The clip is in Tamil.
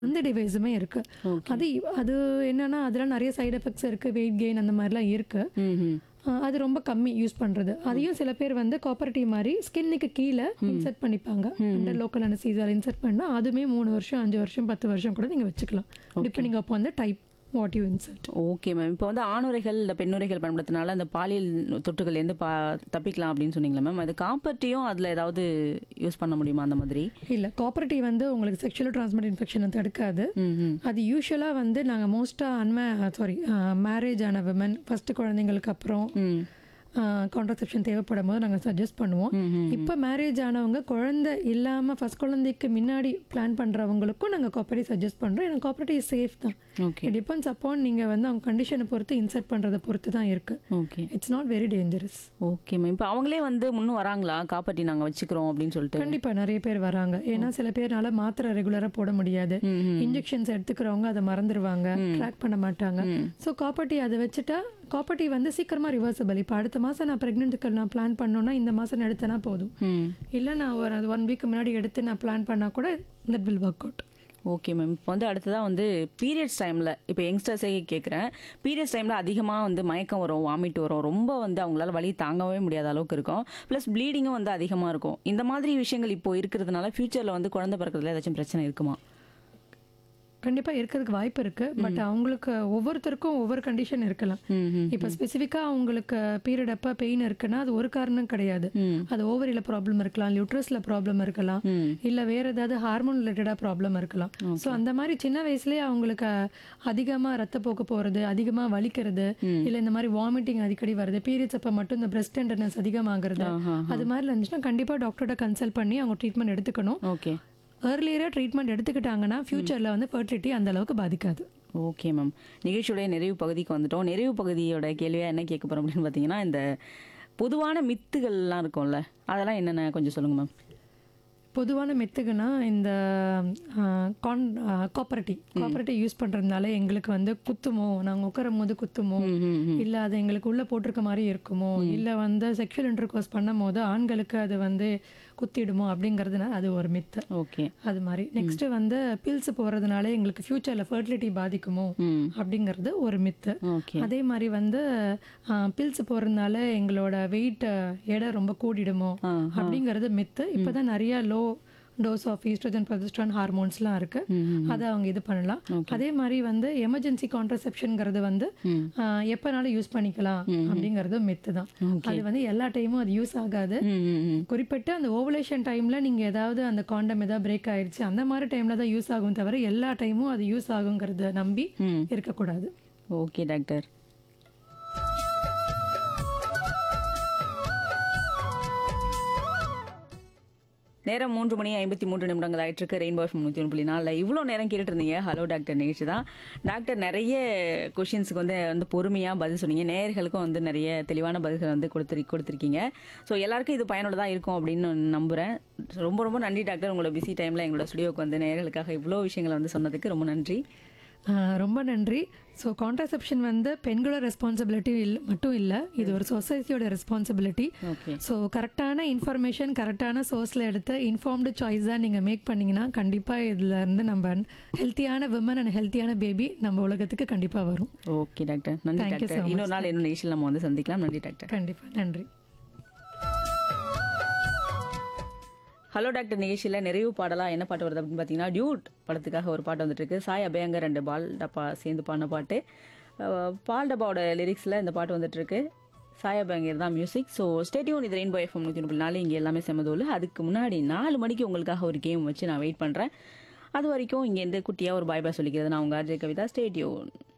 அந்த டிவைஸுமே இருக்கு அது அது என்னன்னா அதெல்லாம் நிறைய சைடு எஃபெக்ட்ஸ் இருக்கு வெயிட் கெயின் அந்த மாதிரிலாம் இருக்கு ம்ஹும். அஹ் அது ரொம்ப கம்மி யூஸ் பண்றது அதையும் சில பேர் வந்து காப்பரேட்டிவ் மாதிரி ஸ்கின்னுக்கு கீழே இன்சர்ட் பண்ணிப்பாங்க அந்த லோக்கல் அனசீசியால் இன்சர்ட் பண்ணா அதுவுமே மூணு வருஷம் அஞ்சு வருஷம் பத்து வருஷம் கூட நீங்க வச்சுக்கலாம் டிபெண்டிங் அப்போ வந்து type what you insert okay ma'am இப்போ வந்து ஆணுரைகள் இல்லை பெண்ணுரைகள் பயன்படுத்தினால அந்த பாலியல் தொற்றுகள்லேருந்து பா தப்பிக்கலாம் அப்படின்னு சொன்னீங்களா மேம் அது காப்பர்ட்டியும் அதில் ஏதாவது யூஸ் பண்ண முடியுமா அந்த மாதிரி இல்ல காப்பரேட்டிவ் வந்து உங்களுக்கு செக்ஷுவல் டிரான்ஸ்மிட் இன்ஃபெக்ஷனை தடுக்காது ம் அது யூஸ்வலாக வந்து நாங்கள் மோஸ்ட்டாக அன்மே சாரி மேரேஜ் ஆன விமன் ஃபர்ஸ்ட் குழந்தைங்களுக்கு அப்புறம் ம் கான்ட்ரசெப்ஷன் தேவைப்படும் போது நாங்கள் சஜஸ்ட் பண்ணுவோம் இப்போ மேரேஜ் ஆனவங்க குழந்தை இல்லாமல் ஃபர்ஸ்ட் குழந்தைக்கு முன்னாடி பிளான் பண்ணுறவங்களுக்கும் நாங்கள் காப்பரேட்டிவ் சஜஸ்ட் பண்ணுறோம் ஏன்னா காப்பரேட்டிவ் சேஃப் தான் ஓகே இட் டிபெண்ட்ஸ் அப்பான் நீங்கள் வந்து அவங்க கண்டிஷனை பொறுத்து இன்சர்ட் பண்ணுறதை பொறுத்து தான் இருக்குது okay it's not very dangerous okay ma'am இப்போ அவங்களே வந்து முன்னும் வராங்களா காப்பாற்றி நாங்கள் வச்சுக்கிறோம் அப்படின்னு சொல்லிட்டு கண்டிப்பாக நிறைய பேர் வராங்க ஏன்னா சில பேர்னால மாத்திரை ரெகுலராக போட முடியாது இன்ஜெக்ஷன்ஸ் எடுத்துக்கிறவங்க அதை மறந்துடுவாங்க ட்ராக் பண்ண மாட்டாங்க ஸோ காப்பர்ட்டி அதை வச்சுட்டா காப்பர்ட்டி வந்து சீக்கிரமா ரிவர்சபிள் இப்போ அடுத்த மாதம் நான் ப்ரெக்னென்ட்டுக்கு நான் பிளான் பண்ணோன்னா இந்த மாதம் எடுத்தேன்னா போதும் ம் இல்லை நான் ஒரு ஒன் வீக் முன்னாடி எடுத்து நான் பிளான் பண்ணால் கூட that will work out okay ma'am இப்போ வந்து அடுத்ததாக வந்து பீரியட்ஸ் டைமில் இப்போ யங்ஸ்டர்ஸே கேட்குறேன் பீரியட்ஸ் டைமில் அதிகமாக வந்து மயக்கம் வரும் வாமிட் வரும் ரொம்ப வந்து அவங்களால வலி தாங்கவே முடியாத அளவுக்கு இருக்கும் ப்ளஸ் ப்ளீடிங்கும் வந்து அதிகமாக இருக்கும் இந்த மாதிரி விஷயங்கள் இப்போ இருக்கிறதுனால ஃப்யூச்சரில் வந்து குழந்தை பிறக்கிறதுல ஏதாச்சும் பிரச்சனை இருக்குமா கண்டிப்பாக இருக்கிறதுக்கு வாய்ப்பு இருக்கு பட் அவங்களுக்கு ஒவ்வொருத்தருக்கும் ஒவ்வொரு கண்டிஷன் இருக்கலாம் ம் இப்போ ஸ்பெசிஃபிக்காக அவங்களுக்கு பீரியட் அப்போ பெயின் இருக்குன்னா அது ஒரு காரணம் கிடையாது அது ஓவரியில் ப்ராப்ளம் இருக்கலாம் லியூட்ரஸில் ப்ராப்ளம் இருக்கலாம் ம் இல்லை வேற ஏதாவது ஹார்மோன் ரிலேட்டடாக ப்ராப்ளம் இருக்கலாம் ஸோ அந்த மாதிரி சின்ன வயசுலயே அவங்களுக்கு அதிகமாக ரத்தப்போக்கு போகிறது அதிகமாக வலிக்கிறது இல்லை இந்த மாதிரி வாமிட்டிங் அடிக்கடி வருது பீரியட்ஸ் அப்போ மட்டும் இந்த பிரஸ்ட் டெண்டர்னஸ் அதிகமாகிறது ஆஹா அது மாதிரி இருந்துச்சுன்னா கண்டிப்பாக டாக்டர்கிட்ட கன்சல்ட் பண்ணி அவங்க ட்ரீட்மெண்ட் எடுத்துக்கணும் ஓகே ஏர்லியராக ட்ரீட்மெண்ட் எடுத்துக்கிட்டாங்கன்னா ஃபியூச்சரில் வந்து ஃபர்டிலிட்டி அந்த அளவுக்கு பாதிக்காது ஓகே மேம் நிகழ்ச்சியுடைய நிறைவு பகுதிக்கு வந்துட்டோம் நிறைவு பகுதியோட கேள்வியாக என்ன கேட்க போகிறோம் அப்படின்னு பார்த்தீங்கன்னா இந்த பொதுவான மித்துகள்லாம் இருக்கும்ல அதெல்லாம் என்னென்ன கொஞ்சம் சொல்லுங்கள் மேம் பொதுவான மெத்துக்குன்னா இந்த கான் காப்பரேட்டிவ் காப்பரேட்டிவ் யூஸ் பண்ணுறதுனால எங்களுக்கு வந்து குத்துமோ நாங்கள் உட்காரும் போது குத்துமோ இல்லை அது எங்களுக்கு உள்ளே போட்டிருக்க மாதிரி இருக்குமோ இல்லை வந்து செக்ஷுவல் இன்டர்கோர்ஸ் பண்ணும் போது ஆண்களுக்கு அது வந்து குத்திடுமோ அப்படிங்கிறதுனால அது ஒரு மித்து ஓகே அது மாதிரி நெக்ஸ்ட் வந்து பில்ஸ் போடுறதுனால எங்களுக்கு ஃபியூச்சரில் ஃபர்டிலிட்டி பாதிக்குமோ ம் அப்படிங்கிறது ஒரு மித்து ஓகே அதே மாதிரி வந்து பில்ஸ் போடுறதுனால எங்களோட வெயிட் எடை ரொம்ப கூடிடுமோ ஆ அப்படிங்கிறது மித்து இப்போதான் நிறைய low dose of oestrogen progesterone ஹார்மோன்ஸ்லாம் இருக்கு அதை அவங்க இது பண்ணலாம் அதே மாதிரி வந்து எமர்ஜென்சி கான்ட்ரசெப்ஷன்ங்கிறது வந்து ம். ஆஹ், எப்பனாலும் யூஸ் பண்ணிக்கலாம் அப்படிங்கிறது மித்து தான் அது வந்து எல்லா டைமும் அது யூஸ் ஆகாது ம் ம் ம் குறிப்பிட்ட அந்த ஓவலேஷன் டைம்ல நீங்க ஏதாவது அந்த காண்டம் ஏதாவது பிரேக் ஆயிடுச்சு அந்த மாதிரி டைம்ல தான் யூஸ் ஆகும் தவிர எல்லா டைமும் அது யூஸ் ஆகுங்கிறத நம்பி ம் இருக்கக்கூடாது ஓகே டாக்டர் நேரம் மூன்று மணி ஐம்பத்தி மூன்று நிமிடங்கள் ஆயிட்டு இருக்கு ரெயின்போ எஃப்எம் நூற்றி ஒன்று புள்ளி நாலில் இவ்வளோ நேரம் கேட்டுட்டு இருந்தீங்க ஹலோ டாக்டர் நிகழ்ச்சி தான் டாக்டர் நிறைய கொஷின்ஸுக்கு வந்து வந்து பொறுமையாக பதில் சொன்னீங்க நேயர்களுக்கும் வந்து நிறைய தெளிவான பதில்கள் வந்து கொடுத்துரு கொடுத்துருக்கீங்க ஸோ எல்லாருக்கும் இது பயனுள்ளதாக இருக்கும் அப்படின்னு நம்புகிறேன் ரொம்ப ரொம்ப நன்றி டாக்டர் உங்களோட பிஸி டைமில் எங்களோட ஸ்டுடியோக்கு வந்து நேயர்களுக்காக இவ்வளோ விஷயங்களை வந்து சொன்னதுக்கு ரொம்ப நன்றி ஆஹ் ரொம்ப நன்றி ஸோ கான்ட்ரசெப்ஷன் வந்து பெண்களோட ரெஸ்பான்சிபிலிட்டி இல்லை மட்டும் இல்லை இது ஒரு சொசைட்டியோட ரெஸ்பான்சிபிலிட்டி ஓகே ஸோ கரெக்டான இன்ஃபர்மேஷன் கரெக்டான சோர்ஸில் எடுத்து இன்ஃபார்ம்டு சாய்ஸ் தான் நீங்கள் மேக் பண்ணீங்கன்னா கண்டிப்பாக இதில் இருந்து நம்ம ஹெல்த்தியான விமன் அண்ட் ஹெல்த்தியான பேபி நம்ம உலகத்துக்கு கண்டிப்பாக வரும் ஓகே டாக்டர் நன்றி Thank you so doctor much. இன்னொரு நாள் இன்னொரு நிகழ்ச்சியில் நம்ம வந்து சந்திக்கலாம் நன்றி டாக்டர் கண்டிப்பாக நன்றி ஹலோ டாக்டர் நிகழ்ச்சியில் நிறைவு பாடலா என்ன பாட்டு வருது அப்படின்னு பார்த்தீங்கன்னா டியூட் படத்துக்காக ஒரு பாட்டு வந்துட்டு இருக்கு சாய் அபயங்கர் ரெண்டு பால் டப்பா சேர்ந்து பாடின பாட்டு அஹ், பால் டப்பாவோட லிரிக்ஸில் இந்த பாட்டு வந்துட்டு இருக்கு சாய் அபயங்கர் தான் மியூசிக் ஸோ ஸ்டேடியம் இது ரெயின்போ எஃப்எம் நூற்றி முப்பது நாலு இங்கே எல்லாமே செமதோல் அதுக்கு முன்னாடி நாலு மணிக்கு உங்களுக்காக ஒரு கேம் வச்சு நான் வெயிட் பண்ணுறேன் அது வரைக்கும் இங்கேருந்து குட்டியாக ஒரு பாய் பாய் சொல்லிக்கிறது நான் உங்கள் அஜய் கவிதா ஸ்டேடியோன்